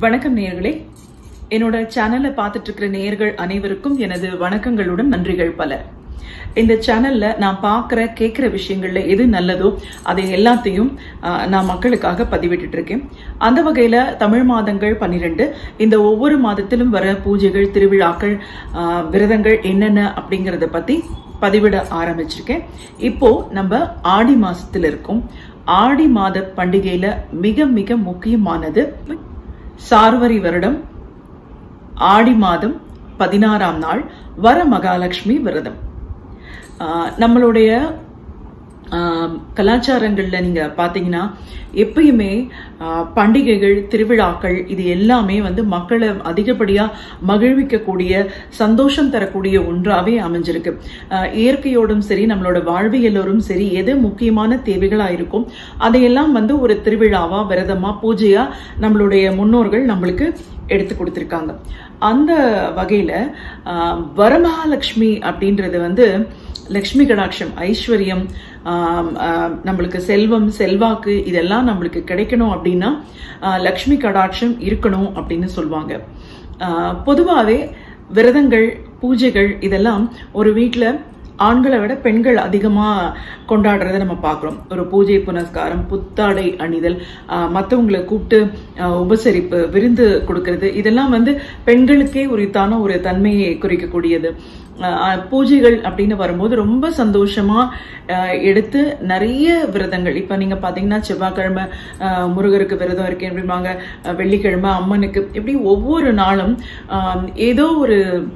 வணக்கம் நேயர்களே என்னோட சேனலை பார்த்துட்டு இருக்கிற நேயர்கள் அனைவருக்கும் எனது வணக்கங்களுடன் நன்றிகள் பல இந்த சேனல்ல நான் பார்க்குற கேட்குற விஷயங்கள்ல எது நல்லதோ அதை எல்லாத்தையும் ஆஹ், நான் மக்களுக்காக பதிவிட்டுட்டு இருக்கேன் அந்த வகையில தமிழ் மாதங்கள் பன்னிரெண்டு இந்த ஒவ்வொரு மாதத்திலும் வர பூஜைகள் திருவிழாக்கள் ஆஹ், விரதங்கள் என்னென்ன அப்படிங்கறத பத்தி பதிவிட ஆரம்பிச்சிருக்கேன் இப்போ நம்ம ஆடி மாசத்துல இருக்கோம் ஆடி மாத பண்டிகையில மிக மிக முக்கியமானது சார்வரி வருடம் ஆடி மாதம் பதினாறாம் நாள் வர மகாலட்சுமி விரதம் ஆஹ் நம்மளுடைய ஆஹ் கலாச்சாரங்கள்ல நீங்க பாத்தீங்கன்னா எப்பயுமே ஆஹ் பண்டிகைகள் திருவிழாக்கள் இது எல்லாமே வந்து மக்களை அதிகப்படியா மகிழ்விக்கக்கூடிய சந்தோஷம் தரக்கூடிய ஒன்றாவே அமைஞ்சிருக்கு ஆஹ் இயற்கையோடும் சரி நம்மளோட வாழ்வியலோடும் சரி எது முக்கியமான தேவைகளா இருக்கும் அதையெல்லாம் வந்து ஒரு திருவிழாவா விரதமா பூஜையா நம்மளுடைய முன்னோர்கள் நம்மளுக்கு எடுத்து கொடுத்திருக்காங்க அந்த வகையில ஆஹ் வரமகாலட்சுமி அப்படின்றது வந்து லக்ஷ்மி கடாட்சம் ஐஸ்வர்யம் ஆம், ஆம், நம்மளுக்கு செல்வம் செல்வாக்கு இதெல்லாம் நம்மளுக்கு கிடைக்கணும் அப்படின்னா ஆஹ், லக்ஷ்மி கடாட்சம் இருக்கணும் அப்படின்னு சொல்லுவாங்க ஆஹ், பொதுவாவே விரதங்கள் பூஜைகள் இதெல்லாம் ஒரு வீட்ல ஆண்களை விட பெண்கள் அதிகமா கொண்டாடுறத நம்ம பார்க்குறோம் ஒரு பூஜை புனஸ்காரம் புத்தாடை அணிதல் ஆஹ், மத்தவங்களை கூப்பிட்டு ஆஹ், உபசரிப்பு விருந்து கொடுக்கறது இதெல்லாம் வந்து பெண்களுக்கே உரித்தான ஒரு தன்மையை குறிக்கக்கூடியது ஆஹ், பூஜைகள் அப்படின்னு வரும்போது ரொம்ப சந்தோஷமா ஆஹ், எடுத்து நிறைய விரதங்கள் இப்ப நீங்க பாத்தீங்கன்னா செவ்வாய்க்கிழமை ஆஹ், முருகருக்கு விரதம் இருக்கேன் அப்படிம்பாங்க ஆஹ், வெள்ளிக்கிழமை அம்மனுக்கு இப்படி ஒவ்வொரு நாளும் ஆஹ், ஏதோ ஒரு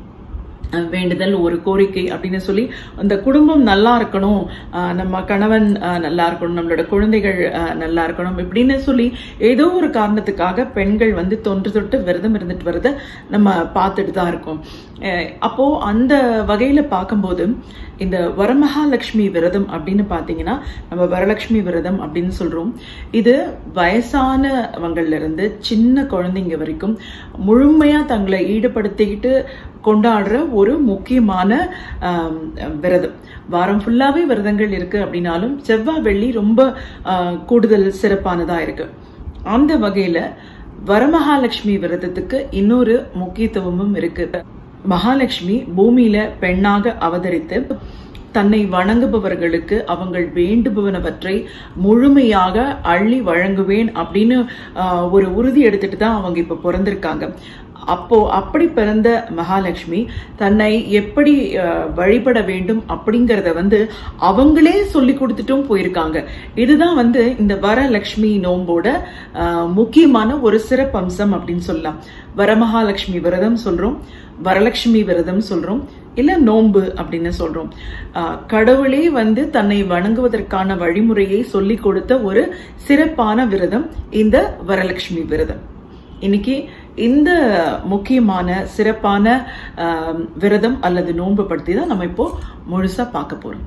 அஹ் வேண்டுதல் ஒரு கோரிக்கை அப்படின்னு சொல்லி அந்த குடும்பம் நல்லா இருக்கணும் அஹ் நம்ம கணவன் அஹ் நல்லா இருக்கணும் நம்மளோட குழந்தைகள் அஹ் நல்லா இருக்கணும் இப்படின்னு சொல்லி ஏதோ ஒரு காரணத்துக்காக பெண்கள் வந்து தொன்று தொட்டு விரதம் இருந்துட்டு வரத நம்ம பார்த்துட்டு தான் இருக்கோம் அஹ் அப்போ அந்த வகையில பார்க்கும்போது இந்த வரமகாலட்சுமி விரதம் அப்படின்னு பார்த்தீங்கன்னா நம்ம வரலட்சுமி விரதம் அப்படின்னு சொல்றோம் இது வயசானவங்கள்ல இருந்து சின்ன குழந்தைங்க வரைக்கும் முழுமையா தங்களை ஈடுபடுத்திக்கிட்டு கொண்டாடுற ஒரு முக்கியமான ஆம், விரதம் வாரம் ஃபுல்லாவே விரதங்கள் இருக்கு அப்படின்னாலும் செவ்வாய் வெள்ளி ரொம்ப ஆ, கூடுதல் சிறப்பானதா இருக்கு அந்த வகையில வரமகாலட்சுமி விரதத்துக்கு இன்னொரு முக்கியத்துவமும் இருக்கு மகாலட்சுமி பூமியில பெண்ணாக அவதரித்து தன்னை வணங்குபவர்களுக்கு அவங்கள் வேண்டுபவனவற்றை முழுமையாக அள்ளி வழங்குவேன் அப்படின்னு ஆஹ், ஒரு உறுதி எடுத்துட்டு தான் அவங்க இப்ப பிறந்திருக்காங்க அப்போ அப்படி பிறந்த மகாலட்சுமி தன்னை எப்படி ஆஹ், வழிபட வேண்டும் அப்படிங்கறத வந்து அவங்களே சொல்லி கொடுத்துட்டும் போயிருக்காங்க இதுதான் வந்து இந்த வரலட்சுமி நோம்போட ஆஹ், முக்கியமான ஒரு சிறப்பம்சம் அப்படின்னு சொல்லலாம் வரமகாலட்சுமி விரதம் சொல்றோம் வரலட்சுமி விரதம் சொல்றோம் இல்ல நோன்பு அப்படின்னு சொல்றோம் ஆஹ், கடவுளே வந்து தன்னை வணங்குவதற்கான வழிமுறையை சொல்லி கொடுத்த ஒரு சிறப்பான விரதம் இந்த வரலட்சுமி விரதம் இன்னைக்கு இந்த முக்கியமான சிறப்பான ஆஹ், விரதம் அல்லது நோன்பு பற்றி தான் நம்ம இப்போ முழுசா பார்க்க போறோம்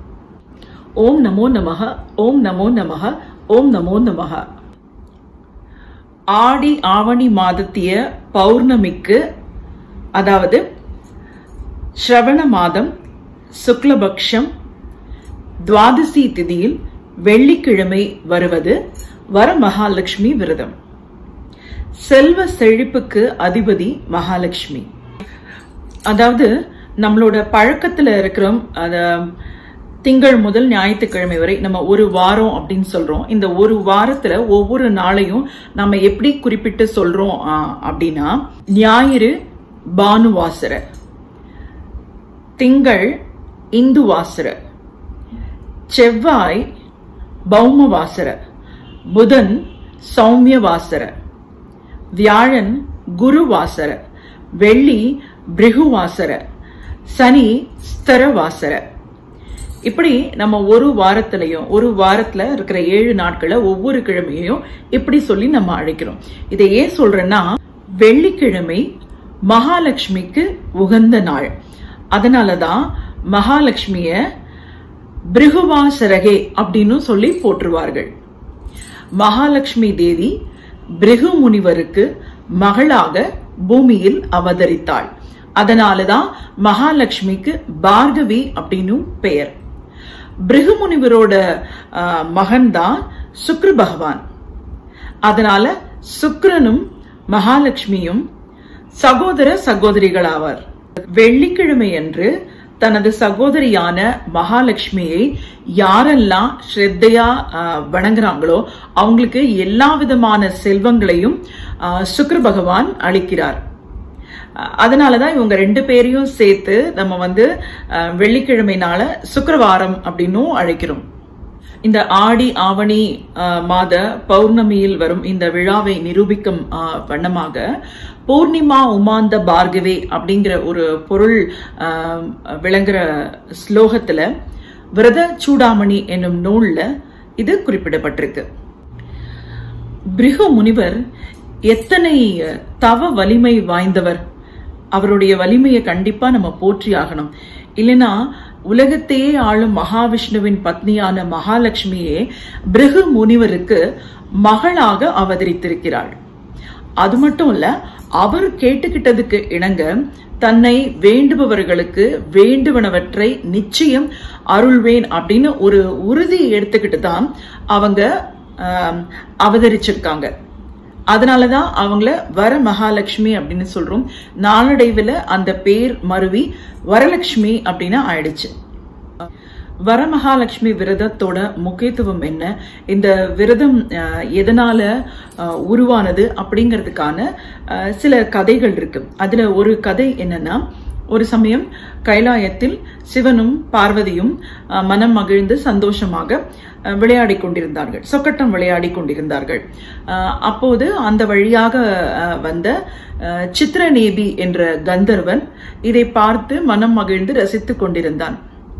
ஓம் நமோ நமக ஓம் நமோ நமக ஓம் நமோ நமக ஆடி ஆவணி மாதத்திய பௌர்ணமிக்கு அதாவது ஸ்ரவண மாதம் சுக்லபக்ஷம் துவாதசி திதியில் வெள்ளிக்கிழமை வருவது வரமகாலட்சுமி விரதம் செல்வ செழிப்புக்கு அதிபதி மகாலட்சுமி அதாவது நம்மளோட பழக்கத்துல இருக்கிறோம் அத திங்கள் முதல் ஞாயிற்றுக்கிழமை வரை நம்ம ஒரு வாரம் அப்படின்னு சொல்றோம் இந்த ஒரு வாரத்துல ஒவ்வொரு நாளையும் நம்ம எப்படி குறிப்பிட்டு சொல்றோம் ஆ, அப்படின்னா ஞாயிறு பானுவாசர திங்கள் இந்துவாசர செவ்வாய் பௌமவாசர புதன் சௌமியவாசர வியாழன் குருவாசர வெள்ளி பிருகுவாசர சனி ஸ்தரவாசர இப்படி நம்ம ஒரு வாரத்திலையும் ஒரு வாரத்துல இருக்கிற ஏழு நாட்களை ஒவ்வொரு கிழமையையும் இப்படி சொல்லி நம்ம அழைக்கிறோம் இதை ஏன் சொல்றேன்னா வெள்ளிக்கிழமை மகாலட்சுமிக்கு உகந்த நாள் அதனாலதான் மகாலட்சுமிய பிருகுவாசரகே அப்படின்னு சொல்லி போற்றுவார்கள் மகாலட்சுமி தேவி பிருகு முனிவருக்கு மகளாக பூமியில் அவதரித்தாள் அதனாலதான் மகாலட்சுமிக்கு பார்கவி அப்படின்னும் பெயர் பிருகு முனிவரோட மகன் தான் சுக்ர பகவான் அதனால சுக்கிரனும் மகாலட்சுமியும் சகோதர சகோதரிகளாவார் வெள்ளிக்கிழமை அன்று தனது சகோதரியான மகாலட்சுமியை யாரெல்லாம் ஸ்ரத்தையா ஆஹ், வணங்குறாங்களோ அவங்களுக்கு எல்லா விதமான செல்வங்களையும் ஆஹ், சுக்கிர பகவான் அளிக்கிறார் அஹ் அதனாலதான் இவங்க ரெண்டு பேரையும் சேர்த்து நம்ம வந்து அஹ், வெள்ளிக்கிழமை நாள சுக்கிரவாரம் அப்படின்னும் அழைக்கிறோம் இந்த ஆடி ஆவணி அஹ், மாத பௌர்ணமியில் வரும் இந்த விழாவை நிரூபிக்கும் அஹ், வண்ணமாக பூர்ணிமா உமாந்த பார்கவே அப்படிங்கிற ஒரு பொருள் அஹ், விளங்குற ஸ்லோகத்துல விரத சூடாமணி என்னும் நூல்ல இது குறிப்பிடப்பட்டிருக்கு பிருகு முனிவர் எத்தனை தவ வலிமை வாய்ந்தவர் அவருடைய வலிமையை கண்டிப்பா நம்ம போற்றி ஆகணும் இல்லைன்னா உலகத்தையே ஆளும் மகாவிஷ்ணுவின் பத்னியான மகாலட்சுமியே பிருகு முனிவருக்கு மகளாக அவதரித்திருக்கிறாள் அது மட்டும் இல்ல அவர் கேட்டுக்கிட்டதுக்கு இணங்க தன்னை வேண்டுபவர்களுக்கு வேண்டுவனவற்றை நிச்சயம் அருள்வேன் அப்படின்னு ஒரு உறுதி எடுத்துக்கிட்டு தான் அவங்க ஆம், அவதரிச்சிருக்காங்க அதனாலதான் அவங்கள வர மகாலட்சுமி அப்படின்னு சொல்றோம் நாளடைவுல அந்த பேர் மருவி வரலட்சுமி அப்படின்னு ஆயிடுச்சு வரமகாலட்சுமி விரதத்தோட முக்கியத்துவம் என்ன இந்த விரதம் அஹ், எதனால அஹ், உருவானது அப்படிங்கிறதுக்கான அஹ், சில கதைகள் இருக்கு அதுல ஒரு கதை என்னன்னா ஒரு சமயம் கைலாயத்தில் சிவனும் பார்வதியும் அஹ், மனம் மகிழ்ந்து சந்தோஷமாக அஹ், விளையாடிக் கொண்டிருந்தார்கள் சொக்கட்டம் விளையாடிக் கொண்டிருந்தார்கள் அஹ், அப்போது அந்த வழியாக அஹ், வந்த அஹ், சித்திரநேபி என்ற கந்தர்வன் இதை பார்த்து மனம் மகிழ்ந்து ரசித்துக் கொண்டிருந்தான்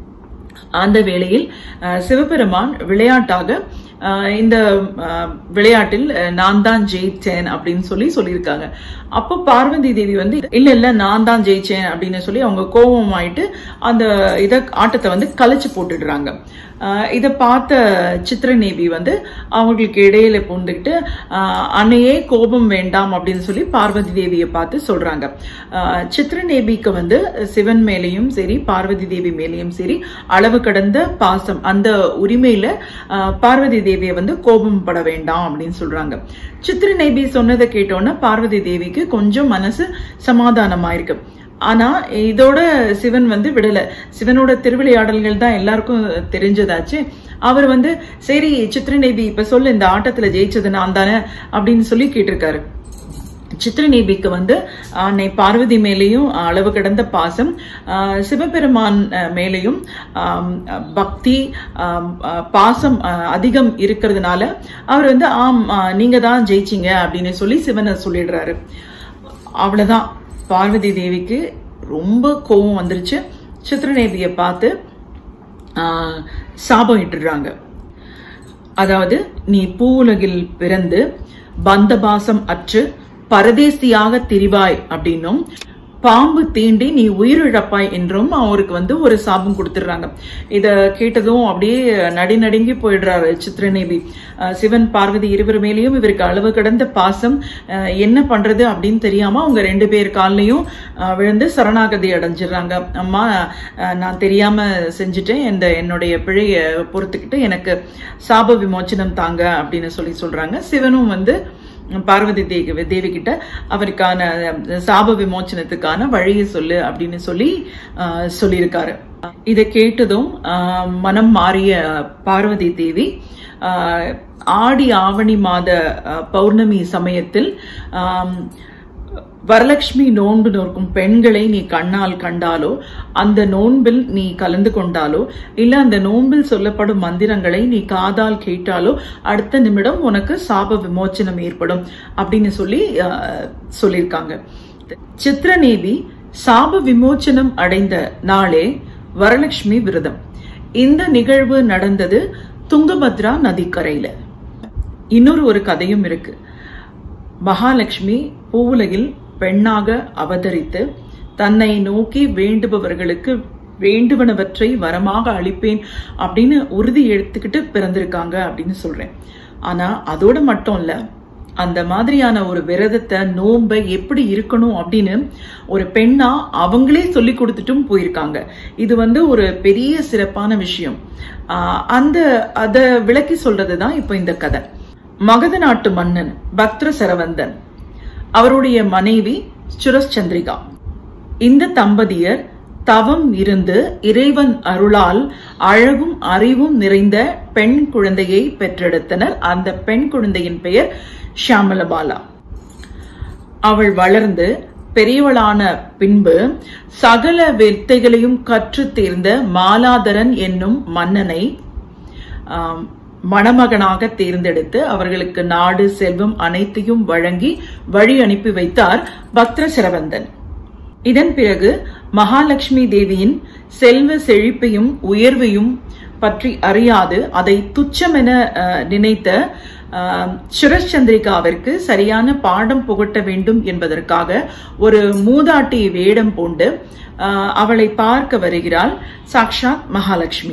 அந்த வேளையில் அஹ், சிவபெருமான் விளையாட்டாக அஹ், இந்த அஹ், விளையாட்டில் அஹ், நான் தான் ஜெயிச்சேன் அப்படின்னு சொல்லி சொல்லியிருக்காங்க அப்போ பார்வதி தேவி வந்து இல்ல இல்ல நான் தான் ஜெயிச்சேன் அப்படின்னு சொல்லி அவங்க கோபம் ஆயிட்டு அந்த இத ஆட்டத்தை வந்து கலைச்சு போட்டுடுறாங்க அஹ், இதை பார்த்த சித்திரநேபி வந்து அவங்களுக்கு இடையில பூந்துக்கிட்டு அஹ், அன்னையே கோபம் வேண்டாம் அப்படின்னு சொல்லி பார்வதி தேவியை பார்த்து சொல்றாங்க அஹ், சித்திரநேபிக்கு வந்து சிவன் மேலேயும் சரி பார்வதி தேவி மேலேயும் சரி அளவு கடந்த பாசம் அந்த உரிமையில அஹ், பார்வதி தேவியை வந்து கோபம் பட வேண்டாம் அப்படின்னு சொல்றாங்க சித்திரநேபி சொன்னதை கேட்டோன்னா பார்வதி தேவிக்கு கொஞ்சம் மனசு சமாதானமாயிருக்கு ஆனா இதோட சிவன் வந்து விடல சிவனோட திருவிளையாடல்கள் தான் எல்லாருக்கும் தெரிஞ்சதாச்சு அவர் வந்து சரி சித்திரநேபி இப்ப சொல்லு இந்த ஆட்டத்துல ஜெயிச்சது நான் தானே அப்படின்னு சொல்லி கேட்டிருக்காரு சித்திரநேபிக்கு வந்து அன்னை பார்வதி மேலேயும் அளவு கடந்த பாசம் ஆஹ் சிவபெருமான் அஹ், மேலேயும் ஆம், பக்தி ஆம், அஹ், பாசம் அஹ், அதிகம் இருக்கிறதுனால அவர் வந்து ஆம் ஆஹ், நீங்க தான் ஜெயிச்சீங்க அப்படின்னு சொல்லி சிவனை சொல்லிடுறாரு அவ்வளவுதான் பார்வதி தேவிக்கு ரொம்ப கோபம் வந்துருச்சு சித்திரநேபியை பார்த்து ஆஹ், சாபம் இட்டுடுறாங்க அதாவது நீ பூவுலகில் பிறந்து பந்தபாசம் அற்று பரதேசியாக திரிவாய் அப்படின்னும் பாம்பு தீண்டி நீ உயிரிழப்பாய் என்றும் அவருக்கு வந்து ஒரு சாபம் கொடுத்துடுறாங்க இத கேட்டதும் அப்படியே நடி நடுங்கி போயிடுறாரு சித்திரநேவி அஹ் சிவன் பார்வதி இருவர் மேலேயும் இவருக்கு அளவு கடந்த பாசம் அஹ் என்ன பண்றது அப்படின்னு தெரியாம அவங்க ரெண்டு பேர் கால்லையும் அஹ் விழுந்து சரணாகதி அடைஞ்சிடுறாங்க அம்மா அஹ் நான் தெரியாம செஞ்சுட்டேன் இந்த என்னுடைய பிழைய பொறுத்துக்கிட்டு எனக்கு சாப விமோச்சனம் தாங்க அப்படின்னு சொல்லி சொல்றாங்க சிவனும் வந்து பார்வதி தேவி தேவி கிட்ட அவருக்கான சாப விமோச்சனத்துக்கான வழியை சொல்லு அப்படின்னு சொல்லி ஆஹ், சொல்லியிருக்காரு இதை கேட்டதும் ஆஹ், மனம் மாறிய பார்வதி தேவி ஆஹ், ஆடி ஆவணி மாத ஆஹ், பௌர்ணமி சமயத்தில் ஆம், வரலட்சுமி நோன்பு நோக்கும் பெண்களை நீ கண்ணால் கண்டாலோ அந்த நோன்பில் நீ கலந்து கொண்டாலோ இல்ல அந்த நோன்பில் சொல்லப்படும் மந்திரங்களை நீ காதால் கேட்டாலோ அடுத்த நிமிடம் உனக்கு சாப விமோச்சனம் ஏற்படும் அப்படின்னு சொல்லி அஹ், சொல்லியிருக்காங்க சித்திரநேவி சாப விமோச்சனம் அடைந்த நாளே வரலட்சுமி விரதம் இந்த நிகழ்வு நடந்தது துங்கபத்ரா நதிக்கரையில இன்னொரு ஒரு கதையும் இருக்கு மகாலட்சுமி பூவுலகில் பெண்ணாக அவதரித்து தன்னை நோக்கி வேண்டுபவர்களுக்கு வேண்டுவனவற்றை வரமாக அளிப்பேன் அப்படின்னு உறுதி எடுத்துக்கிட்டு பிறந்திருக்காங்க அப்படின்னு சொல்றேன் ஆனா அதோட மட்டும் இல்ல அந்த மாதிரியான ஒரு விரதத்தை நோன்பை எப்படி இருக்கணும் அப்படின்னு ஒரு பெண்ணா அவங்களே சொல்லி கொடுத்துட்டும் போயிருக்காங்க இது வந்து ஒரு பெரிய சிறப்பான விஷயம் ஆஹ் அந்த அத விளக்கி சொல்றதுதான் இப்போ இந்த கதை மகத நாட்டு மன்னன் பக்திர சரவந்தன் அவருடைய மனைவி சுரச்சந்திரிகா இந்த தம்பதியர் தவம் இருந்து இறைவன் அருளால் அழகும் அறிவும் நிறைந்த பெண் குழந்தையை பெற்றெடுத்தனர் அந்த பெண் குழந்தையின் பெயர் ஷியாமலபாலா அவள் வளர்ந்து பெரியவளான பின்பு சகல வித்தைகளையும் கற்று தேர்ந்த மாலாதரன் என்னும் மன்னனை ஆம், மணமகனாக தேர்ந்தெடுத்து அவர்களுக்கு நாடு செல்வம் அனைத்தையும் வழங்கி வழி அனுப்பி வைத்தார் பத்ரசரவந்தன் இதன் பிறகு மகாலட்சுமி தேவியின் செல்வ செழிப்பையும் உயர்வையும் பற்றி அறியாது அதை துச்சமென அஹ், நினைத்த அஹ், சுரச்சந்திரிகாவிற்கு சரியான பாடம் புகட்ட வேண்டும் என்பதற்காக ஒரு மூதாட்டி வேடம் பூண்டு அஹ், அவளை பார்க்க வருகிறாள் சாக்ஷாத் மகாலட்சுமி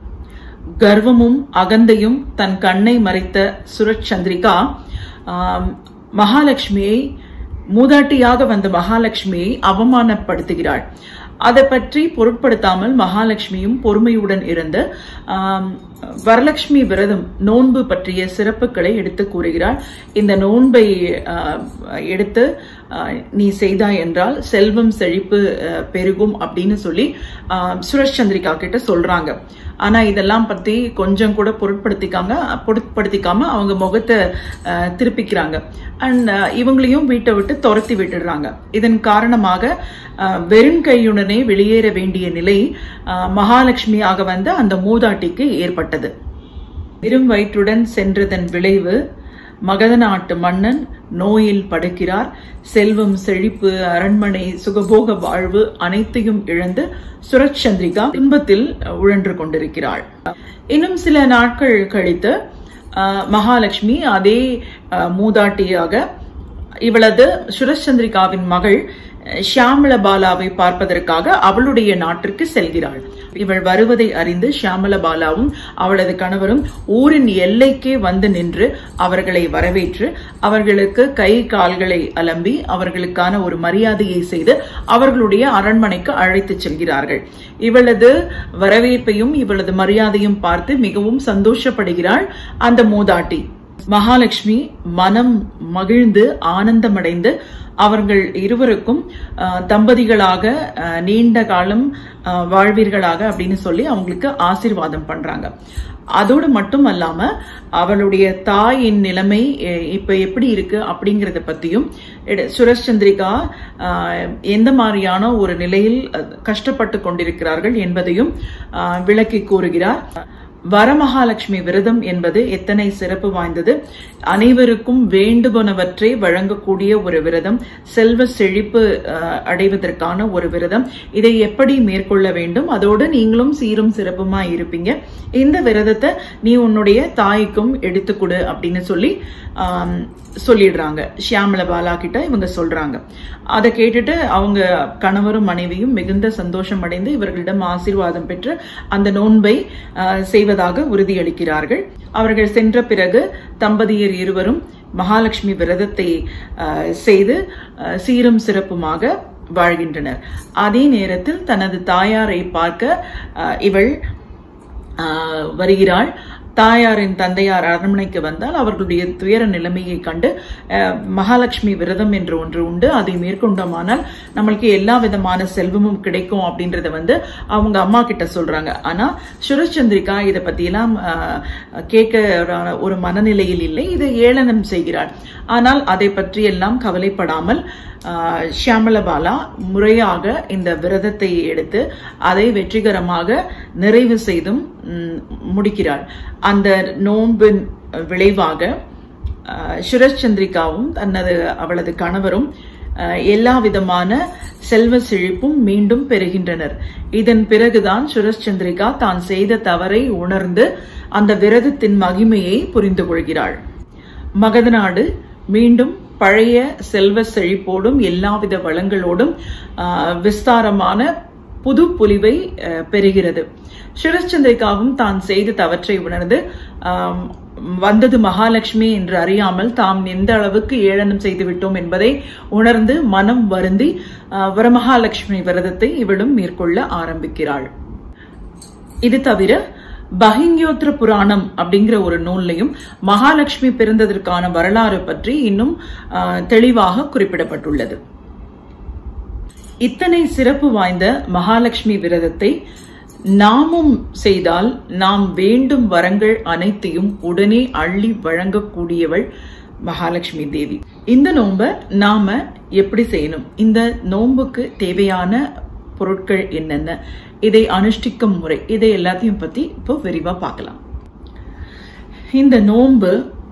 கர்வமும் அகந்தையும் தன் கண்ணை மறைத்த சுரச்சந்திரிகா ஆம், மகாலட்சுமியை மூதாட்டியாக வந்த மகாலட்சுமியை அவமானப்படுத்துகிறாள் அதை பற்றி பொருட்படுத்தாமல் மகாலட்சுமியும் பொறுமையுடன் இருந்து ஆம், வரலட்சுமி விரதம் நோன்பு பற்றிய சிறப்புகளை எடுத்து கூறுகிறாள் இந்த நோன்பை ஆ, எடுத்து ஆ, நீ செய்தாய் என்றால் செல்வம் செழிப்பு ஆ, பெருகும் அப்படின்னு சொல்லி ஆ, சுரேஷ் சந்திரிகா கிட்ட சொல்றாங்க ஆனா இதெல்லாம் பத்தி கொஞ்சம் கூட பொருட்படுத்திக்காங்க பொருட்படுத்திக்காம அவங்க முகத்தை அஹ், திருப்பிக்கிறாங்க அண்ட் இவங்களையும் வீட்டை விட்டு துரத்தி விட்டுடுறாங்க இதன் காரணமாக அஹ், வெறும் கையுடனே வெளியேற வேண்டிய நிலை அஹ், மகாலட்சுமியாக வந்த அந்த மூதாட்டிக்கு ஏற்பட்டது வெறும் வயிற்றுடன் சென்றதன் விளைவு மகத நாட்டு மன்னன் நோயில் படுக்கிறார் செல்வம் செழிப்பு அரண்மனை சுகபோக வாழ்வு அனைத்தையும் இழந்து சுரச்சந்திரிகா துன்பத்தில் உழன்று கொண்டிருக்கிறாள் இன்னும் சில நாட்கள் கழித்து அஹ், மகாலட்சுமி அதே அஹ், மூதாட்டியாக இவளது சுரச்சந்திரிகாவின் மகள் அஹ், ஷியாமளபாலாவை பார்ப்பதற்காக அவளுடைய நாட்டிற்கு செல்கிறாள் இவள் வருவதை அறிந்து ஷியாமளபாலாவும் அவளது கணவரும் ஊரின் எல்லைக்கே வந்து நின்று அவர்களை வரவேற்று அவர்களுக்கு கை கால்களை அலம்பி அவர்களுக்கான ஒரு மரியாதையை செய்து அவர்களுடைய அரண்மனைக்கு அழைத்துச் செல்கிறார்கள் இவளது வரவேற்பையும் இவளது மரியாதையும் பார்த்து மிகவும் சந்தோஷப்படுகிறாள் அந்த மூதாட்டி மகாலட்சுமி மனம் மகிழ்ந்து ஆனந்தமடைந்து அவர்கள் இருவருக்கும் அஹ், தம்பதிகளாக அஹ், நீண்ட காலம் அஹ், வாழ்வீர்களாக அப்படின்னு சொல்லி அவங்களுக்கு ஆசீர்வாதம் பண்றாங்க அதோடு மட்டும் அல்லாம அவளுடைய தாயின் நிலைமை எ- இப்ப எப்படி இருக்கு அப்படிங்கறத பத்தியும் எடு- சுரேஷ் சந்திரிகா ஆஹ், எந்த மாதிரியான ஒரு நிலையில் அஹ், கஷ்டப்பட்டு கொண்டிருக்கிறார்கள் என்பதையும் ஆஹ், விளக்கி கூறுகிறார் வரமகாலட்சுமி விரதம் என்பது எத்தனை சிறப்பு வாய்ந்தது அனைவருக்கும் வேண்டுவனவற்றை வழங்கக்கூடிய ஒரு விரதம் செல்வ செழிப்பு அஹ், அடைவதற்கான ஒரு விரதம் இதை எப்படி மேற்கொள்ள வேண்டும் அதோடு நீங்களும் சீரும் சிறப்புமா இருப்பீங்க இந்த விரதத்தை நீ உன்னுடைய தாய்க்கும் எடுத்துக் கொடு அப்படின்னு சொல்லி ஆம், சொல்லிடுறாங்க ஷியாமள பாலா கிட்ட இவங்க சொல்றாங்க அதை கேட்டுட்டு அவங்க கணவரும் மனைவியும் மிகுந்த சந்தோஷம் அடைந்து இவர்களிடம் ஆசீர்வாதம் பெற்று அந்த நோன்பை ஆஹ், செய்வதாக உறுதியளிக்கிறார்கள் அவர்கள் சென்ற பிறகு தம்பதியர் இருவரும் மகாலட்சுமி விரதத்தை ஆஹ், செய்து ஆஹ், சீரும் சிறப்புமாக வாழ்கின்றனர் அதே நேரத்தில் தனது தாயாரை பார்க்க ஆஹ், இவள் ஆஹ், வருகிறாள் தாயாரின் தந்தையார் அரண்மனைக்கு வந்தால் அவர்களுடைய துயர நிலைமையை கண்டு ஆஹ், மகாலட்சுமி விரதம் என்று ஒன்று உண்டு அதை மேற்கொண்டோமானால் நம்மளுக்கு எல்லா விதமான செல்வமும் கிடைக்கும் அப்படின்றத வந்து அவங்க அம்மா கிட்ட சொல்றாங்க ஆனா சுரச்சந்திரிகா இதை பத்தியெல்லாம் ஆஹ், கேட்க ஒரு- ஒரு மனநிலையில் இல்லை இதை ஏளனம் செய்கிறாள் ஆனால் அதை பற்றி எல்லாம் கவலைப்படாமல் ஆஹ், ஷியாமளபாலா முறையாக இந்த விரதத்தை எடுத்து அதை வெற்றிகரமாக நிறைவு செய்தும் ம், முடிக்கிறாள் அந்த நோன்பின் விளைவாக ஆஹ், சுரச்சந்திரிகாவும் தனது அவளது கணவரும் ஆஹ், எல்லா விதமான செல்வ செழிப்பும் மீண்டும் பெறுகின்றனர் இதன் பிறகுதான் சுரச்சந்திரிகா தான் செய்த தவறை உணர்ந்து அந்த விரதத்தின் மகிமையை புரிந்து கொள்கிறாள் மகதநாடு மீண்டும் பழைய செல்வ செழிப்போடும் எல்லாவித வளங்களோடும் ஆஹ், விஸ்தாரமான புது பொலிவை ஆஹ், பெறுகிறது சுரச்சந்திரிகாவும் தான் செய்த தவற்றை உணர்ந்து ஆம், வந்தது மகாலட்சுமி என்று அறியாமல் தாம் எந்த அளவுக்கு ஏளனம் செய்து விட்டோம் என்பதை உணர்ந்து மனம் வருந்தி ஆஹ், வரமகாலட்சுமி விரதத்தை இவளும் மேற்கொள்ள ஆரம்பிக்கிறாள் இது தவிர பகிங்யோத்ர புராணம் அப்படிங்கிற ஒரு நூல்லையும் மகாலட்சுமி பிறந்ததற்கான வரலாறு பற்றி இன்னும் ஆஹ், தெளிவாக குறிப்பிடப்பட்டுள்ளது இத்தனை சிறப்பு வாய்ந்த மகாலட்சுமி விரதத்தை நாமும் செய்தால் நாம் வேண்டும் வரங்கள் அனைத்தையும் உடனே அள்ளி வழங்கக்கூடியவள் மகாலட்சுமி தேவி இந்த நோன்பை நாம எப்படி செய்யணும் இந்த நோன்புக்கு தேவையான பொருட்கள் என்னென்ன இதை அனுஷ்டிக்கும் முறை இதை எல்லாத்தையும் பத்தி இப்போ விரிவா பார்க்கலாம் இந்த நோன்பு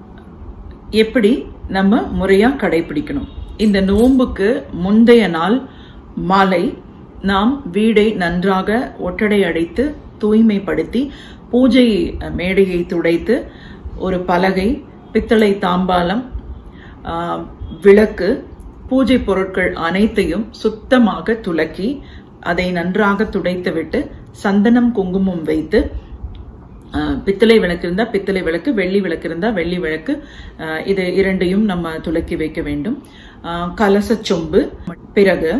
எப்படி நம்ம முறையா கடைபிடிக்கணும் இந்த நோன்புக்கு முந்தைய நாள் மாலை நாம் வீடை நன்றாக ஒட்டடை அடைத்து தூய்மைப்படுத்தி பூஜை மேடையை துடைத்து ஒரு பலகை பித்தளை தாம்பாலம் ஆ, விளக்கு பூஜை பொருட்கள் அனைத்தையும் சுத்தமாக துலக்கி அதை நன்றாக துடைத்துவிட்டு சந்தனம் குங்குமம் வைத்து ஆஹ் பித்தளை விளக்கு இருந்தா பித்தளை விளக்கு வெள்ளி விளக்கு இருந்தா வெள்ளி விளக்கு ஆஹ் இது இரண்டையும் நம்ம துலக்கி வைக்க வேண்டும் ஆஹ் கலசச் சொம்பு பிறகு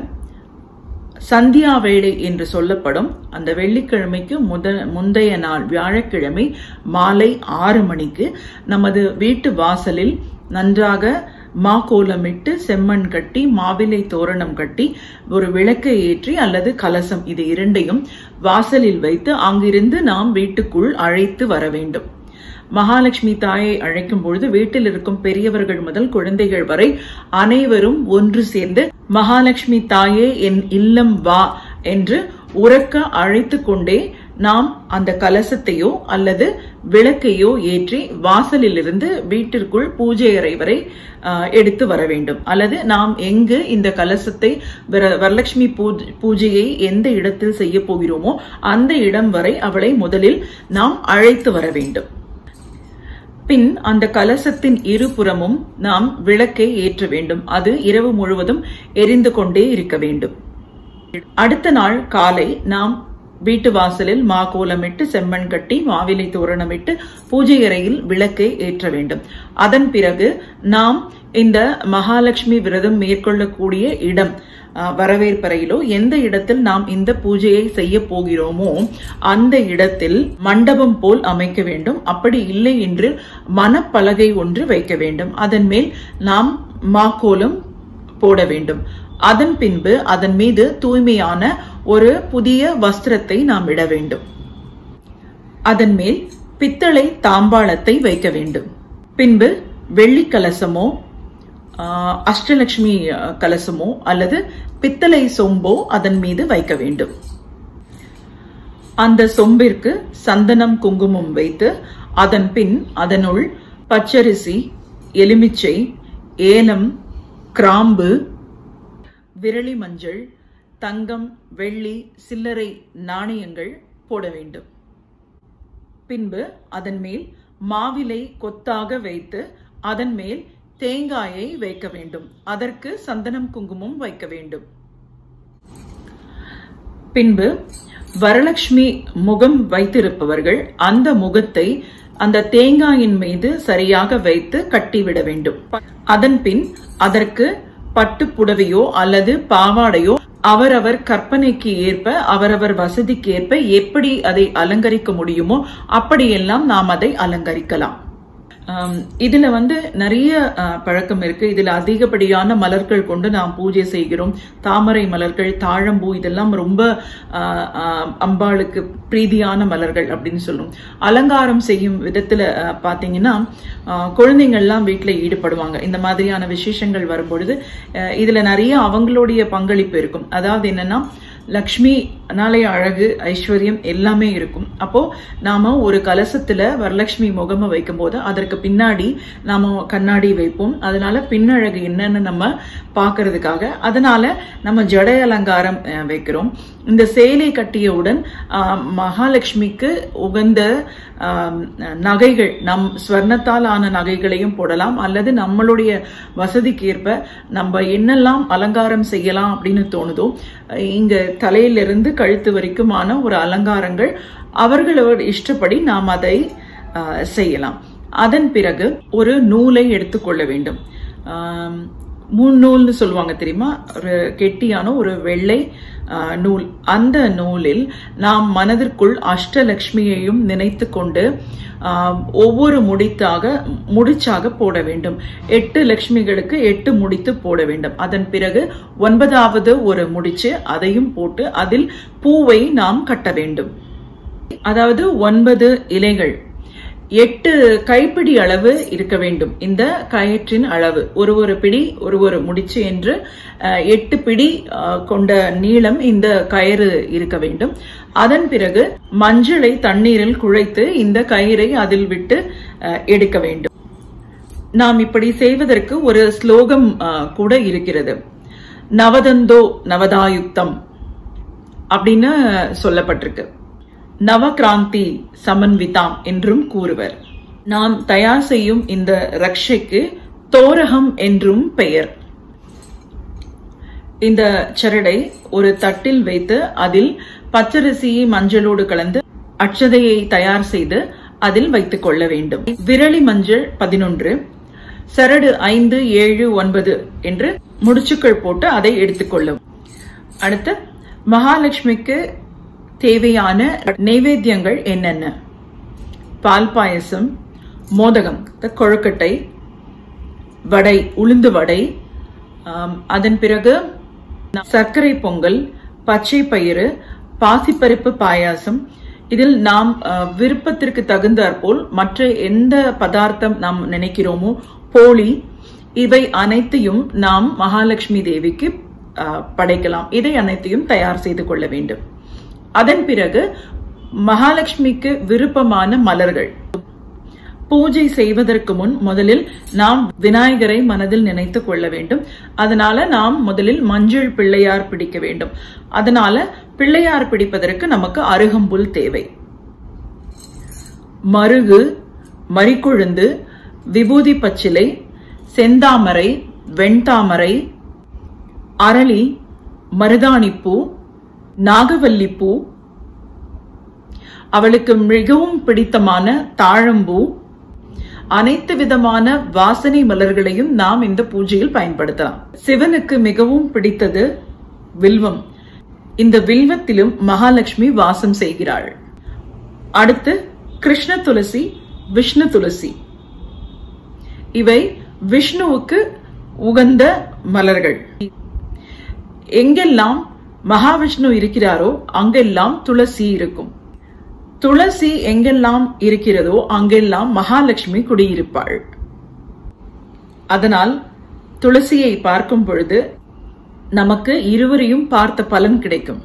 சந்தியா வேளை என்று சொல்லப்படும் அந்த வெள்ளிக்கிழமைக்கு முத முந்தைய நாள் வியாழக்கிழமை மாலை ஆறு மணிக்கு நமது வீட்டு வாசலில் நன்றாக மா கோலமிட்டு செம்மண் கட்டி மாவிலை தோரணம் கட்டி ஒரு விளக்கை ஏற்றி அல்லது கலசம் இது இரண்டையும் வாசலில் வைத்து அங்கிருந்து நாம் வீட்டுக்குள் அழைத்து வர வேண்டும் மகாலட்சுமி தாயை அழைக்கும் பொழுது வீட்டில் இருக்கும் பெரியவர்கள் முதல் குழந்தைகள் வரை அனைவரும் ஒன்று சேர்ந்து மகாலட்சுமி தாயே என் இல்லம் வா என்று உறக்க அழைத்து கொண்டே நாம் அந்த கலசத்தையோ அல்லது விளக்கையோ ஏற்றி வாசலிலிருந்து வீட்டிற்குள் பூஜை அறை வரை ஆஹ், எடுத்து வர வேண்டும் அல்லது நாம் எங்கு இந்த கலசத்தை வர- வரலட்சுமி பூஜ்- பூஜையை எந்த இடத்தில் செய்ய போகிறோமோ அந்த இடம் வரை அவளை முதலில் நாம் அழைத்து வர வேண்டும் பின் அந்த கலசத்தின் இருபுறமும் நாம் விளக்கை ஏற்ற வேண்டும் அது இரவு முழுவதும் எரிந்து கொண்டே இருக்க வேண்டும் அடுத்த நாள் காலை நாம் வீட்டு வாசலில் மா கோலமிட்டு செம்மண் கட்டி மாவிலை தோரணமிட்டு பூஜை அறையில் விளக்கை ஏற்ற வேண்டும் அதன் பிறகு நாம் இந்த மகாலட்சுமி விரதம் மேற்கொள்ளக்கூடிய இடம் அஹ், வரவேற்பறையிலோ எந்த இடத்தில் நாம் இந்த பூஜையை செய்ய போகிறோமோ அந்த இடத்தில் மண்டபம் போல் அமைக்க வேண்டும் அப்படி இல்லை என்று மனப்பலகை ஒன்று வைக்க வேண்டும் அதன் மேல் நாம் மாக்கோலம் போட வேண்டும் அதன் பின்பு அதன் மீது தூய்மையான ஒரு புதிய வஸ்திரத்தை நாம் இட வேண்டும் அதன் மேல் பித்தளை தாம்பாளத்தை வைக்க வேண்டும் பின்பு வெள்ளி கலசமோ ஆஹ், அஷ்டலட்சுமி அஹ், கலசமோ அல்லது பித்தளை சொம்போ அதன் மீது வைக்க வேண்டும் அந்த சொம்பிற்கு சந்தனம் குங்குமம் வைத்து அதன் பின் அதனுள் பச்சரிசி எலுமிச்சை ஏலம் கிராம்பு விரலி மஞ்சள் தங்கம் வெள்ளி சில்லறை நாணயங்கள் போட வேண்டும் பின்பு அதன் மேல் மாவிலை கொத்தாக வைத்து அதன் மேல் தேங்காயை வைக்க வேண்டும் அதற்கு சந்தனம் குங்குமம் வைக்க வேண்டும் பின்பு வரலட்சுமி முகம் வைத்திருப்பவர்கள் அந்த முகத்தை அந்த தேங்காயின் மீது சரியாக வைத்து கட்டிவிட வேண்டும் அதன் பின் அதற்கு பட்டு புடவையோ அல்லது பாவாடையோ அவரவர் கற்பனைக்கு ஏற்ப அவரவர் வசதிக்கு ஏற்ப எப்படி அதை அலங்கரிக்க முடியுமோ அப்படியெல்லாம் நாம் அதை அலங்கரிக்கலாம் ஆம், இதுல வந்து நிறைய ஆ, பழக்கம் இருக்கு இதுல அதிகப்படியான மலர்கள் கொண்டு நாம் பூஜை செய்கிறோம் தாமரை மலர்கள் தாழம்பூ இதெல்லாம் ரொம்ப ஆ, ஆ, அம்பாளுக்கு பிரீதியான மலர்கள் அப்படின்னு சொல்லும் அலங்காரம் செய்யும் விதத்துல ஆ, பாத்தீங்கன்னா ஆ, குழந்தைங்கள்லாம் வீட்டுல ஈடுபடுவாங்க இந்த மாதிரியான விசேஷங்கள் வரும்பொழுது ஆ, இதுல நிறைய அவங்களுடைய பங்களிப்பு இருக்கும் அதாவது என்னன்னா லக்ஷ்மி நாளைய அழகு ஐஸ்வர்யம் எல்லாமே இருக்கும் அப்போ நாம ஒரு கலசத்துல வரலட்சுமி முகம வைக்கும் போது அதற்கு பின்னாடி நாம கண்ணாடி வைப்போம் அதனால பின்னழகு என்னன்னு நம்ம பார்க்கிறதுக்காக அதனால நம்ம ஜடை அலங்காரம் அஹ், வைக்கிறோம் இந்த சேலை கட்டியவுடன் ஆஹ், மகாலட்சுமிக்கு உகந்த ஆம், நகைகள் நம் ஸ்வர்ணத்தால் ஆன நகைகளையும் போடலாம் அல்லது நம்மளுடைய வசதிக்கு ஏற்ப நம்ம என்னெல்லாம் அலங்காரம் செய்யலாம் அப்படின்னு தோணுதோ அஹ், இங்க தலையிலிருந்து கழுத்து வரைக்குமான ஒரு அலங்காரங்கள் அவர்களோட இஷ்டப்படி நாம் அதை ஆஹ், செய்யலாம் அதன் பிறகு ஒரு நூலை எடுத்துக்கொள்ள வேண்டும் ஆம், முன்னூல்னு சொல்லுவாங்க தெரியுமா ஒரு கெட்டியான ஒரு வெள்ளை ஆஹ், நூல் அந்த நூலில் நாம் மனதிற்குள் அஷ்டலக்ஷ்மியையும் நினைத்து கொண்டு ஆஹ், ஒவ்வொரு முடித்தாக முடிச்சாக போட வேண்டும் எட்டு லட்சுமிகளுக்கு எட்டு முடித்து போட வேண்டும் அதன் பிறகு ஒன்பதாவது ஒரு முடிச்சு அதையும் போட்டு அதில் பூவை நாம் கட்ட வேண்டும் அதாவது ஒன்பது இலைகள் எட்டு கைப்பிடி அளவு இருக்க வேண்டும் இந்த கயிற்றின் அளவு ஒரு ஒரு பிடி ஒரு ஒரு முடிச்சு என்று அஹ், எட்டு பிடி அஹ், கொண்ட நீளம் இந்த கயிறு இருக்க வேண்டும் அதன் பிறகு மஞ்சளை தண்ணீரில் குழைத்து இந்த கயிறை அதில் விட்டு அஹ், எடுக்க வேண்டும் நாம் இப்படி செய்வதற்கு ஒரு ஸ்லோகம் அஹ், கூட இருக்கிறது நவதந்தோ நவதாயுக்தம் அப்படின்னு சொல்லப்பட்டிருக்கு நவகிராந்தி சமன்விதாம் என்றும் கூறுவர் நாம் தயார் செய்யும் இந்த ரக்ஷைக்கு தோரகம் என்றும் பெயர் இந்த சரடை ஒரு தட்டில் வைத்து அதில் பச்சரிசியை மஞ்சளோடு கலந்து அட்சதையை தயார் செய்து அதில் வைத்துக் கொள்ள வேண்டும் விரலி மஞ்சள் பதினொன்று சரடு ஐந்து ஏழு ஒன்பது என்று முடிச்சுக்கள் போட்டு அதை எடுத்துக்கொள்ளும் அடுத்து மகாலட்சுமிக்கு தேவையான நைவேத்தியங்கள் என்னென்ன பால் பாயசம் மோதகம் the கொழுக்கட்டை வடை உளுந்து வடை ஆம், அதன் பிறகு சர்க்கரை பொங்கல் பச்சை பயிறு பாசிப்பருப்பு பாயாசம் இதில் நாம் அஹ், விருப்பத்திற்கு தகுந்தாற்போல் மற்ற எந்த பதார்த்தம் நாம் நினைக்கிறோமோ போலி இவை அனைத்தையும் நாம் மகாலட்சுமி தேவிக்கு அஹ், படைக்கலாம் இதை அனைத்தையும் தயார் செய்து கொள்ள வேண்டும் அதன் பிறகு மகாலட்சுமிக்கு விருப்பமான மலர்கள் பூஜை செய்வதற்கு முன் முதலில் நாம் விநாயகரை மனதில் நினைத்து கொள்ள வேண்டும் அதனால நாம் முதலில் மஞ்சள் பிள்ளையார் பிடிக்க வேண்டும் அதனால பிள்ளையார் பிடிப்பதற்கு நமக்கு அருகம்புல் தேவை மருகு மறிக்குழுந்து விபூதி பச்சிலை செந்தாமரை வெண்தாமரை அரளி மருதாணிப்பூ நாகவல்லிப்பூ அவளுக்கு மிகவும் பிடித்தமான தாழம்பூ அனைத்து விதமான வாசனை மலர்களையும் நாம் இந்த பூஜையில் பயன்படுத்தலாம் சிவனுக்கு மிகவும் பிடித்தது வில்வம் இந்த வில்வத்திலும் மகாலட்சுமி வாசம் செய்கிறாள் அடுத்து கிருஷ்ண துளசி விஷ்ணு துளசி இவை விஷ்ணுவுக்கு உகந்த மலர்கள் எங்கெல்லாம் மகாவிஷ்ணு இருக்கிறாரோ அங்கெல்லாம் துளசி இருக்கும் துளசி எங்கெல்லாம் இருக்கிறதோ அங்கெல்லாம் மகாலட்சுமி குடியிருப்பாள் அதனால் துளசியை பார்க்கும் பொழுது நமக்கு இருவரையும் பார்த்த பலன் கிடைக்கும்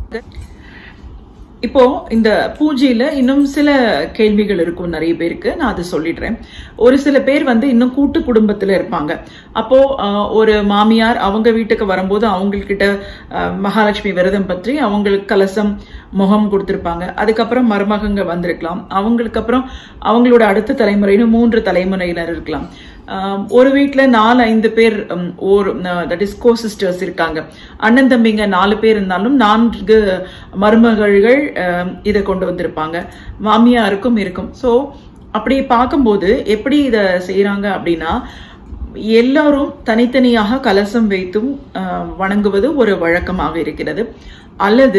இப்போ இந்த பூஜையில இன்னும் சில கேள்விகள் இருக்கும் நிறைய பேருக்கு நான் அது சொல்லிடுறேன் ஒரு சில பேர் வந்து இன்னும் கூட்டு குடும்பத்துல இருப்பாங்க அப்போ ஆஹ், ஒரு மாமியார் அவங்க வீட்டுக்கு வரும்போது அவங்கக்கிட்ட ஆஹ், மகாலட்சுமி விரதம் பற்றி அவங்களுக்கு கலசம் முகம் கொடுத்திருப்பாங்க அதுக்கப்புறம் மருமகங்க வந்திருக்கலாம் அவங்களுக்கு அப்புறம் அவங்களோட அடுத்த தலைமுறைன்னு மூன்று தலைமுறையினர் இருக்கலாம் ஆஹ், ஒரு வீட்ல நாலு ஐந்து பேர் உம், ஒரு தட் இஸ் கோ சிஸ்டர்ஸ் இருக்காங்க அண்ணன் தம்பிங்க நாலு பேர் இருந்தாலும் நான்கு மருமகள்கள் ஆஹ், இதை கொண்டு வந்திருப்பாங்க மாமியாருக்கும் இருக்கும் ஸோ அப்படி பார்க்கும்போது எப்படி இதை செய்யறாங்க அப்படின்னா எல்லாரும் தனித்தனியாக கலசம் வைத்தும் ஆஹ், வணங்குவது ஒரு வழக்கமாக இருக்கிறது அல்லது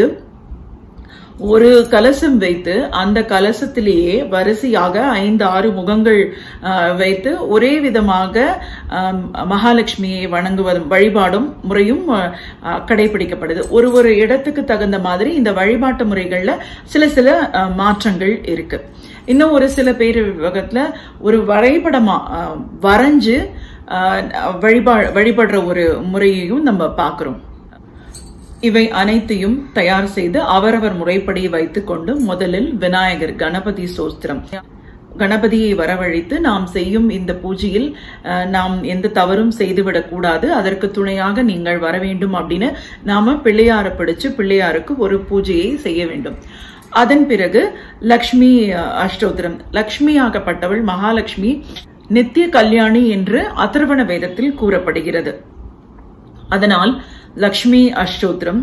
ஒரு கலசம் வைத்து அந்த கலசத்திலேயே வரிசையாக ஐந்து ஆறு முகங்கள் ஆஹ், வைத்து ஒரே விதமாக ஆம், மகாலட்சுமியை வணங்குவதும் வழிபாடும் முறையும் ஆஹ், ஆஹ், கடைபிடிக்கப்படுது ஒரு ஒரு இடத்துக்கு தகுந்த மாதிரி இந்த வழிபாட்டு முறைகள்ல சில சில ஆஹ், மாற்றங்கள் இருக்கு இன்னும் ஒரு சில பேர் வகத்துல ஒரு வரைபடமா ஆஹ், வரைஞ்சு ஆஹ், வழிபா வழிபடுற ஒரு முறையையும் நம்ம பார்க்கிறோம் இவை அனைத்தையும் தயார் செய்து அவரவர் முறைப்படி வைத்துக்கொண்டு முதலில் விநாயகர் கணபதி சோஸ்திரம் கணபதியை வரவழைத்து நாம் செய்யும் இந்த பூஜையில் அஹ், நாம் எந்த தவறும் செய்துவிடக் கூடாது அதற்கு துணையாக நீங்கள் வர வேண்டும் அப்படின்னு நாம பிள்ளையார பிடிச்சு பிள்ளையாருக்கு ஒரு பூஜையை செய்ய வேண்டும் அதன் பிறகு லக்ஷ்மி அஹ், அஷ்டோத்திரம் லக்ஷ்மியாகப்பட்டவள் மகாலட்சுமி நித்திய கல்யாணி என்று அதர்வண வேதத்தில் கூறப்படுகிறது அதனால் லக்ஷ்மி அஷ்டோத்திரம்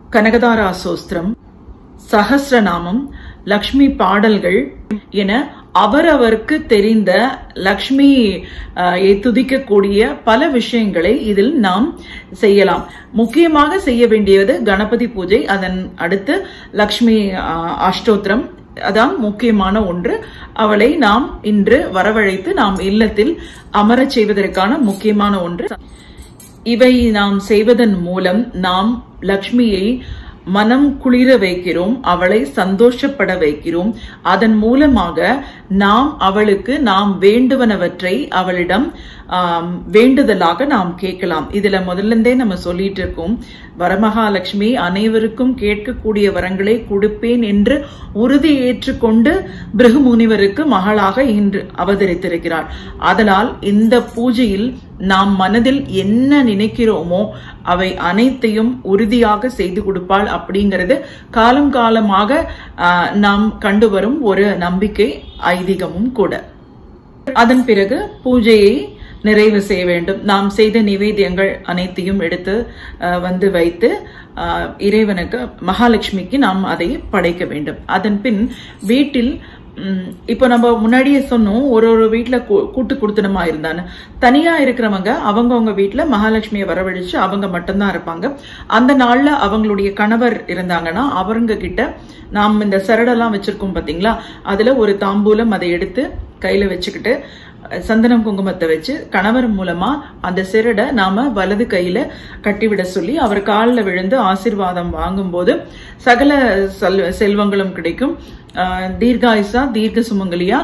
கனகதாரா சோஸ்திரம் சஹஸ்ரநாமம் லக்ஷ்மி பாடல்கள் என அவரவருக்கு தெரிந்த லக்ஷ்மி துதிக்கக்கூடிய பல விஷயங்களை இதில் நாம் செய்யலாம் முக்கியமாக செய்ய வேண்டியது கணபதி பூஜை அதன் அடுத்து லக்ஷ்மி அஷ்டோத்திரம் அதான் முக்கியமான ஒன்று அவளை நாம் இன்று வரவழைத்து நாம் இல்லத்தில் அமரச் செய்வதற்கான முக்கியமான ஒன்று இவை நாம் செய்வதன் மூலம் நாம் லக்ஷ்மியை மனம் குளிர வைக்கிறோம் அவளை சந்தோஷப்பட வைக்கிறோம் அதன் மூலமாக நாம் அவளுக்கு நாம் வேண்டுவனவற்றை அவளிடம் வேண்டுதலாக நாம் கேட்கலாம் இதுல முதல்ல இருந்தே நம்ம சொல்லிட்டு இருக்கோம் வரமகாலட்சுமி அனைவருக்கும் கேட்கக்கூடிய வரங்களை கொடுப்பேன் என்று உறுதி ஏற்றுக்கொண்டு பிருகு முனிவருக்கு மகளாக இன்று அவதரித்திருக்கிறார் அதனால் இந்த பூஜையில் நாம் மனதில் என்ன நினைக்கிறோமோ அவை அனைத்தையும் உறுதியாக செய்து கொடுப்பாள் அப்படிங்கிறது காலம் காலமாக நாம் கண்டு வரும் ஒரு நம்பிக்கை ஐதீகமும் கூட அதன் பிறகு பூஜையை நிறைவு செய்ய வேண்டும் நாம் செய்த நிவேதியங்கள் அனைத்தையும் எடுத்து வந்து வைத்து இறைவனுக்கு மகாலட்சுமிக்கு நாம் அதை படைக்க வேண்டும் அதன் பின் வீட்டில் இப்போ நம்ம முன்னாடியே சொன்னோம் ஒரு ஒரு வீட்டுல கூட்டு குடுத்தனமா இருந்தான்னு தனியா இருக்கிறவங்க அவங்கவுங்க வீட்டுல மகாலட்சுமியை வரவழைச்சு அவங்க மட்டும்தான் இருப்பாங்க அந்த நாள்ல அவங்களுடைய கணவர் இருந்தாங்கன்னா அவங்க கிட்ட நாம் இந்த சரடெல்லாம் வச்சிருக்கோம் பாத்தீங்களா அதுல ஒரு தாம்பூலம் அதை எடுத்து கையில வச்சுக்கிட்டு சந்தனம் குங்குமத்தை வச்சு கணவர் மூலமா அந்த சிரடை நாம வலது கையில கட்டிவிட சொல்லி அவர் காலில் விழுந்து ஆசிர்வாதம் வாங்கும்போது சகல செல்வங்களும் கிடைக்கும் தீர்காயுசா தீர்க்க சுமங்கலியா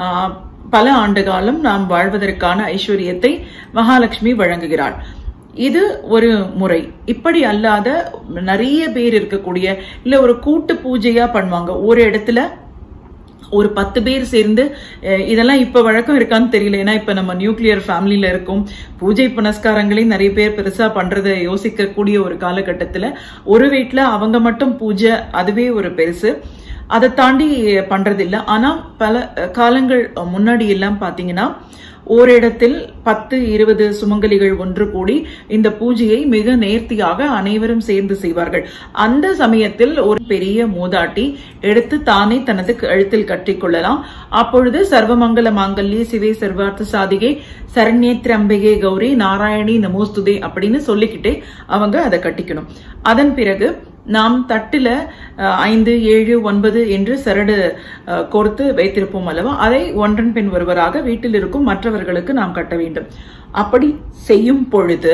பல ஆண்டு காலம் நாம் வாழ்வதற்கான ஐஸ்வர்யத்தை மகாலட்சுமி வழங்குகிறாள் இது ஒரு முறை இப்படி அல்லாத நிறைய பேர் இருக்கக்கூடிய இல்ல ஒரு கூட்டு பூஜையா பண்ணுவாங்க ஒரு இடத்துல ஒரு பத்து பேர் சேர்ந்து இதெல்லாம் இப்ப வழக்கம் இருக்கான்னு தெரியல ஏன்னா இப்ப நம்ம நியூக்ளியர் ஃபேமிலியில இருக்கோம் பூஜை புனஸ்காரங்களையும் நிறைய பேர் பெருசா பண்றதை யோசிக்க கூடிய ஒரு காலகட்டத்துல ஒரு வீட்டுல அவங்க மட்டும் பூஜை அதுவே ஒரு பெருசு அதை தாண்டி பண்றதில்ல ஆனா பல காலங்கள் முன்னாடி எல்லாம் பாத்தீங்கன்னா ஓரிடத்தில் பத்து இருபது சுமங்கலிகள் ஒன்று கூடி இந்த பூஜையை மிக நேர்த்தியாக அனைவரும் சேர்ந்து செய்வார்கள் அந்த சமயத்தில் ஒரு பெரிய மூதாட்டி எடுத்து தானே தனது கழுத்தில் கட்டிக்கொள்ளலாம் அப்பொழுது சர்வமங்கல மாங்கல்யே சிவே சர்வார்த்த சாதிகை சரண்யேத்ரம்பிகே கௌரி நாராயணி நமோஸ்துதே அப்படின்னு சொல்லிக்கிட்டே அவங்க அதை கட்டிக்கணும் அதன் பிறகு நாம் தட்டுல ஐந்து ஏழு ஒன்பது என்று சரடு கோர்த்து வைத்திருப்போம் அல்லவா அதை ஒன்றன் பின் ஒருவராக வீட்டில் இருக்கும் மற்றவர்களுக்கு நாம் கட்ட வேண்டும் அப்படி செய்யும் பொழுது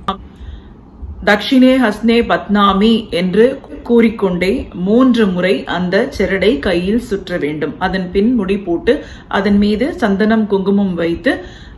தக்ஷினே ஹஸ்னே பத்னாமி என்று கூறிக்கொண்டே மூன்று முறை அந்த செரடை கையில் சுற்ற வேண்டும் அதன் பின் முடி போட்டு அதன் மீது சந்தனம் குங்குமம் வைத்து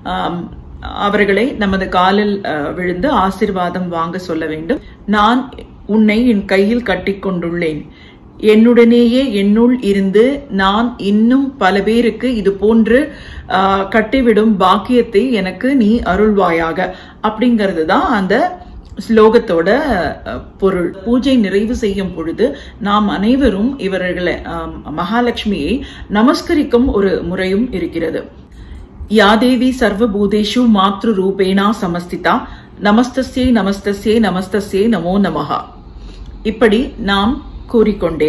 அவர்களை நமது காலில் விழுந்து ஆசிர்வாதம் வாங்க சொல்ல வேண்டும் நான் உன்னை என் கையில் கட்டிக்கொண்டுள்ளேன் என்னுடனேயே என்னுள் இருந்து நான் இன்னும் பல பேருக்கு இது போன்று கட்டிவிடும் பாக்கியத்தை எனக்கு நீ அருள்வாயாக அப்படிங்கிறது தான் அந்த ஸ்லோகத்தோட பொருள் பூஜை நிறைவு செய்யும் பொழுது நாம் அனைவரும் இவர்களை மகாலட்சுமியை நமஸ்கரிக்கும் ஒரு முறையும் இருக்கிறது யாதேவி சர்வபூதேஷு மாத்ரு ரூபேணா சமஸ்திதா நமஸ்தஸ்யே நமஸ்தஸ்யே நமஸ்தஸ்யே நமோ நமஹா இப்படி நாம் கூறிக்கொண்டே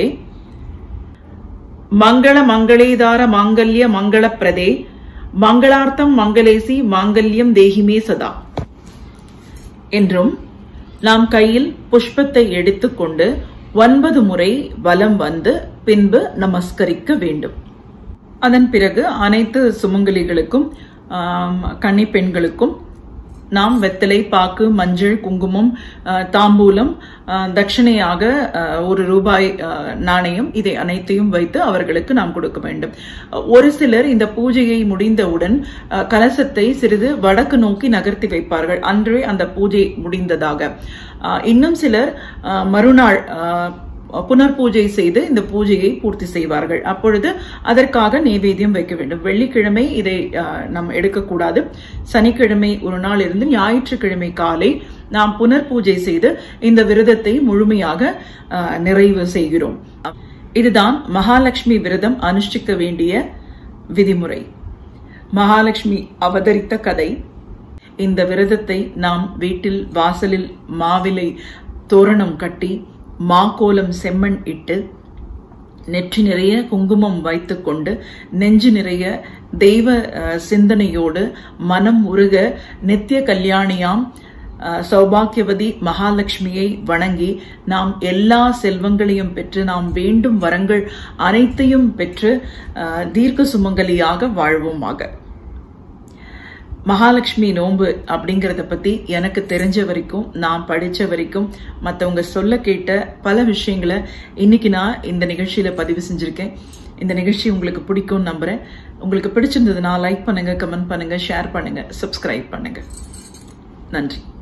மங்கள மங்களேதார மாங்கல்ய மங்களப்பிரதே மங்களார்த்தம் மங்களேசி மாங்கல்யம் தேகிமே சதா என்றும் நாம் கையில் புஷ்பத்தை எடுத்துக்கொண்டு ஒன்பது முறை வலம் வந்து பின்பு நமஸ்கரிக்க வேண்டும் அதன் பிறகு அனைத்து சுமங்கலிகளுக்கும் கன்னி பெண்களுக்கும் நாம் வெத்தலை பாக்கு மஞ்சள் குங்குமம் தாம்பூலம் தட்சணையாக ஒரு ரூபாய் நாணயம் இதை அனைத்தையும் வைத்து அவர்களுக்கு நாம் கொடுக்க வேண்டும் ஒரு சிலர் இந்த பூஜையை முடிந்தவுடன் கலசத்தை சிறிது வடக்கு நோக்கி நகர்த்தி வைப்பார்கள் அன்றே அந்த பூஜை முடிந்ததாக இன்னும் சிலர் மறுநாள் புனர் பூஜை செய்து இந்த பூஜையை பூர்த்தி செய்வார்கள் அப்பொழுது அதற்காக நைவேத்தியம் வைக்க வேண்டும் வெள்ளிக்கிழமை இதை நாம் எடுக்கக்கூடாது சனிக்கிழமை ஒரு நாள் இருந்து ஞாயிற்றுக்கிழமை காலை நாம் புனர் பூஜை செய்து இந்த விரதத்தை முழுமையாக நிறைவு செய்கிறோம் இதுதான் மகாலட்சுமி விரதம் அனுஷ்டிக்க வேண்டிய விதிமுறை மகாலட்சுமி அவதரித்த கதை இந்த விரதத்தை நாம் வீட்டில் வாசலில் மாவிலை தோரணம் கட்டி மாக்கோலம் செம்மண் இட்டு நெற்றி நிறைய குங்குமம் வைத்துக்கொண்டு நெஞ்சு நிறைய தெய்வ அஹ், சிந்தனையோடு மனம் உருக நித்திய கல்யாணியாம் அஹ், சௌபாக்கியவதி மகாலட்சுமியை வணங்கி நாம் எல்லா செல்வங்களையும் பெற்று நாம் வேண்டும் வரங்கள் அனைத்தையும் பெற்று அஹ், தீர்க்க சுமங்கலியாக வாழ்வோமாக மகாலட்சுமி நோன்பு அப்படிங்கறத பத்தி எனக்கு தெரிஞ்ச வரைக்கும் நான் படிச்ச வரைக்கும் மத்தவங்க சொல்ல கேட்ட பல விஷயங்களை இன்னைக்கு நான் இந்த நிகழ்ச்சியில பதிவு செஞ்சிருக்கேன் இந்த நிகழ்ச்சி உங்களுக்கு பிடிக்கும்னு நம்புறேன் உங்களுக்கு பிடிச்சிருந்ததுன்னா லைக் பண்ணுங்க கமெண்ட் பண்ணுங்க ஷேர் பண்ணுங்க சப்ஸ்கிரைப் பண்ணுங்க நன்றி